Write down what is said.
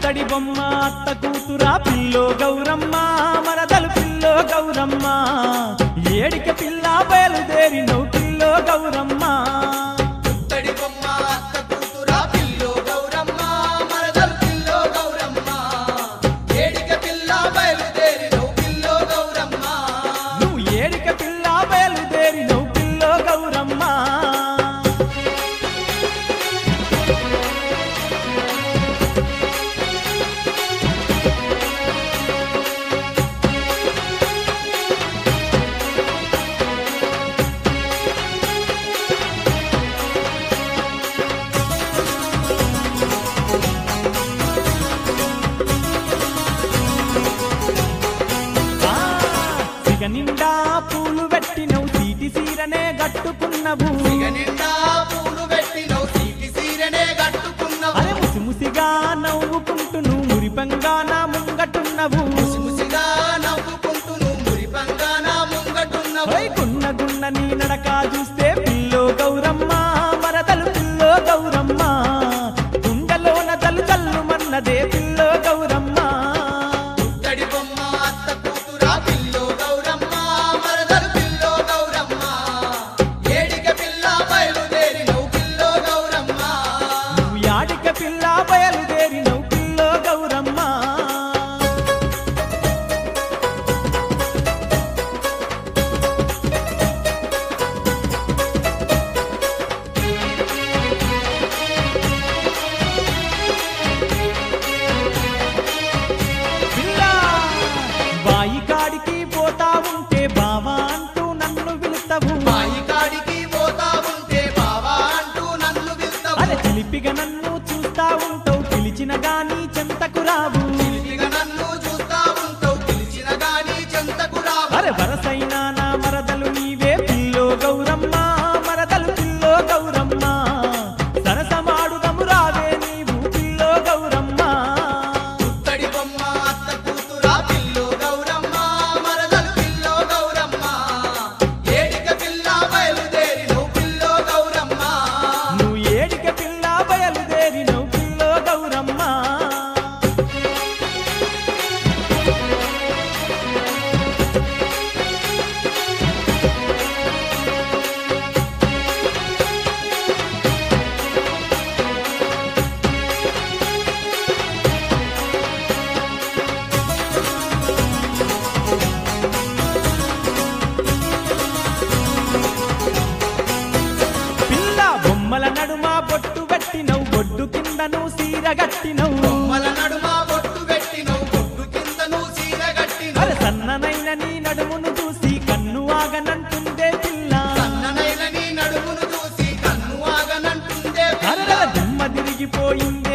పుత్తడి బొమ్మ అత్త కూతురా పిల్లో గౌరమ్మ మరదలు పిల్లో గౌరమ్మ ఏడిక పిల్ల బయలుదేరి నవ్వు పిల్లో గౌరమ్మ పుత్తడి బొమ్మ అత్త కూతురా పిల్లో గౌరమ్మ మరదలు పిల్లో గౌరమ్మ ఏడిక పిల్ల బయలుదేరి నువ్వు పిల్లో గౌరమ్మ నువ్వు ఏడిక పిల్ల బయలుదేరి నవ్వు పిల్లో గౌరమ్మ ఆ, సిగ నిండా పూలు పెట్టినవు సీటి సీరనే గట్టుకున్నవు ఇక నిండా పూలు పెట్టి నువ్వు సీటి సీరనే కట్టుకున్నావు అరే ముసి ముసిగా నవ్వుకుంటూ నువ్వు మురిపంగా నా ముంగటున్నవు ముసిముసిగా నవ్వుకుంటూ నువ్వు మురిపంగా నా ముంగటున్నావు ఓయ్ గున్న గున్న నీ నడక చూస్తే పిల్లో గౌరమ్మ మరదలు పిల్లో గౌరమ్మ గుండెలోన జల్లు జల్లు మన్నదే పిల్లో గౌరమ్మ పుత్తడి బొమ్మ అత్త కూతురా పిల్లో గౌరమ్మ మరదలు పిల్లో గౌరమ్మ ఏడిక పిల్ల బయలుదేరి నువ్వు పిల్లో గౌరమ్మ నువ్వు యాడిక పిల్ల బయలుదేరి నవ్వు పిల్లో గౌరమ్మ పిల్ల బాయి కాడికి పోతా ఉంటే బావా అంటూ నన్ను పిలుస్తావు మాయి కాడికి పోతా ఉంటే బావా అంటూ నన్ను పిలుస్తావు అరే చిలిపిగా నన్ను చూస్తా ఉంటావు పిలిచిన గాని చెంతకు రావు చిలిపిగా నన్ను చూస్తా ఉంటావు పిలిచిన గాని చెంతకు రావు అరే వరసైన నా మరదలు నీవే పిల్లో గౌరమ్మ మరదలు పిల్లో గౌరమ్మ సరసమాడుదము రావే నీవు పిల్లో గౌరమ్మ పుత్తడి బొమ్మ అత్త కూతురా పిల్లో గౌరమ్మ మరదలు పిల్లో గౌరమ్మ ఏడిక పిల్ల బయలుదేరి నువ్వు పిల్లో గౌరమ్మ నువ్వు ఏడిక పిల్ల బయలుదేరి నువ్వు పిల్లో గౌరమ్మ పిల్ల బొమ్మల నడుమ బొట్టు పెట్టినవు బొడ్డు కిందను సీర గట్టినవు బొమ్మల నడుమ బొట్టు పెట్టి నువ్వు బొట్టు కింద నువ్వు చీర కట్టి అరే సన్ననైన నీ నడుమును చూసి కన్ను ఆగనంటుందే పిల్ల సన్ననైన నీ నడుమును చూసి కన్ను ఆగనంటుందే అరల దిమ్మ తిరిగిపోయింది